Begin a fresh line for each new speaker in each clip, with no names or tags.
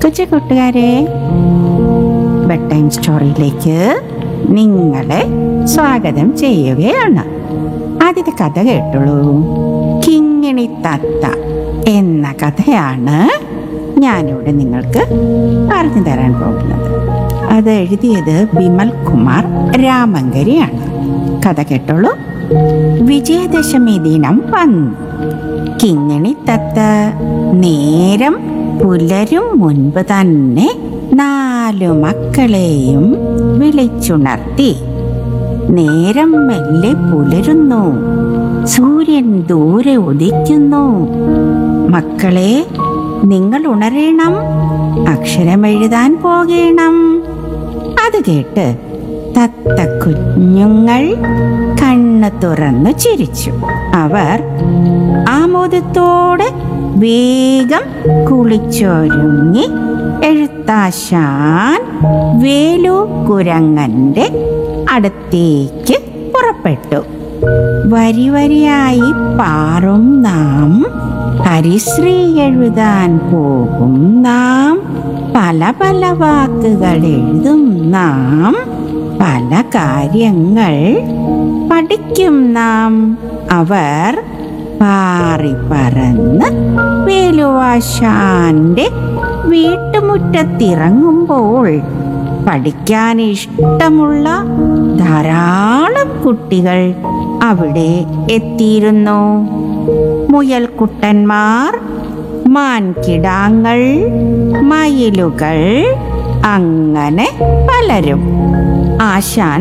കൊച്ചു കൂട്ടുകാരെ bed time സ്റ്റോറിയിലേക്ക് നിങ്ങളെ സ്വാഗതം ചെയ്യുകയാണ് ആദ്യത്തെ കഥ കേട്ടുള്ളൂ കിങ്ങിണി തത്ത എന്ന കഥയാണ് ഞാനിവിടെ നിങ്ങൾക്ക് പറഞ്ഞു തരാൻ പോകുന്നത് അത് എഴുതിയത് ബിമൽ കുമാർ രാമങ്കരിയാണ് കഥ കേട്ടോളൂ വിജയദശമി ദിനം വന്നു കിങ്ങിണി തത്ത നേരം പുലരും മുൻപ് തന്നെ നാലു മക്കളെയും വിളിച്ചുണർത്തി നേരം മെല്ലെ പുലരുന്നു സൂര്യൻ ദൂരെ ഉദിക്കുന്നു മക്കളെ നിങ്ങൾ ഉണരണം അക്ഷരമെഴുതാൻ പോകണം അത് കേട്ട് തത്ത കുഞ്ഞുങ്ങൾ കണ്ണ് തുറന്നു ചിരിച്ചു അവർ ആമോദത്തോടെ വേഗം കുളിച്ചൊരുങ്ങി എഴുത്താശാൻ വേലു കുരങ്ങന്റെ അടുത്തേക്ക് പുറപ്പെട്ടു വരി വരിയായി പാറും നാം ഹരിശ്രീ എഴുതാൻ പോകും നാം പല പല വാക്കുകൾ എഴുതും നാം പല കാര്യങ്ങൾ പഠിക്കും നാം അവർ പാറി പറന്ന് വേലുവാശാന്റെ വീട്ടുമുറ്റത്തിറങ്ങുമ്പോൾ പഠിക്കാൻ ഇഷ്ടമുള്ള ധാരാളം കുട്ടികൾ അവിടെ എത്തിയിരുന്നു മുയൽക്കുട്ടന്മാർ മാൻകിടാങ്ങൾ മയിലുകൾ അങ്ങനെ പലരും ആശാൻ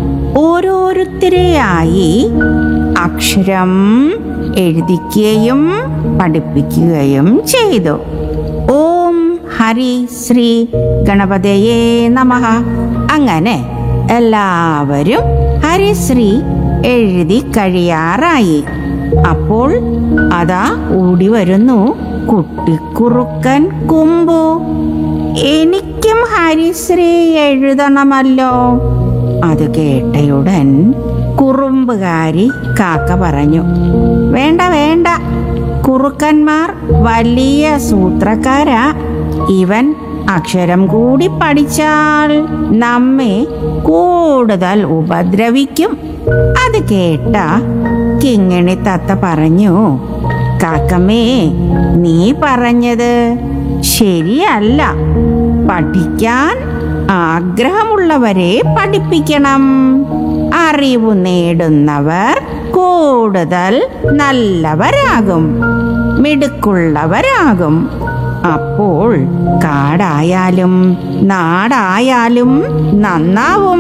ഓരോരുത്തരെയായി അക്ഷരം എഴുതിക്കുകയും പഠിപ്പിക്കുകയും ചെയ്തു ഓം ഹരി ശ്രീ ഗണപതയേ നമഃ അങ്ങനെ എല്ലാവരും ഹരിശ്രീ എഴുതി കഴിയാറായി അപ്പോൾ അതാ ഓടി വരുന്നു കുട്ടിക്കുറുക്കൻ കുമ്പു എനിക്കും ഹരിശ്രീ എഴുതണമല്ലോ അത് കേട്ടയുടൻ കുറുമ്പുകാരി കാക്ക പറഞ്ഞു വേണ്ട വേണ്ട കുറുക്കന്മാർ വലിയ സൂത്രക്കാരാ ഇവൻ അക്ഷരം കൂടി പഠിച്ചാൽ നമ്മെ കൂടുതൽ ഉപദ്രവിക്കും അത് കേട്ട കിങ്ങിണി തത്ത പറഞ്ഞു കാക്കമ്മേ നീ പറഞ്ഞത് ശരിയല്ല പഠിക്കാൻ ആഗ്രഹമുള്ളവരെ പഠിപ്പിക്കണം അറിവ് നേടുന്നവർ കൂടുതൽ നല്ലവരാകും മിടുക്കുള്ളവരാകും അപ്പോൾ കാടായാലും നാടായാലും നന്നാവും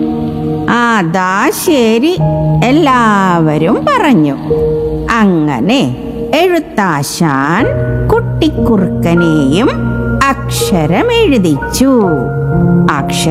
അതാ ശരി എല്ലാവരും പറഞ്ഞു അങ്ങനെ എഴുത്താശാൻ കുട്ടിക്കുറുക്കനെയും അക്ഷരമെഴുതിച്ചു അക്ഷര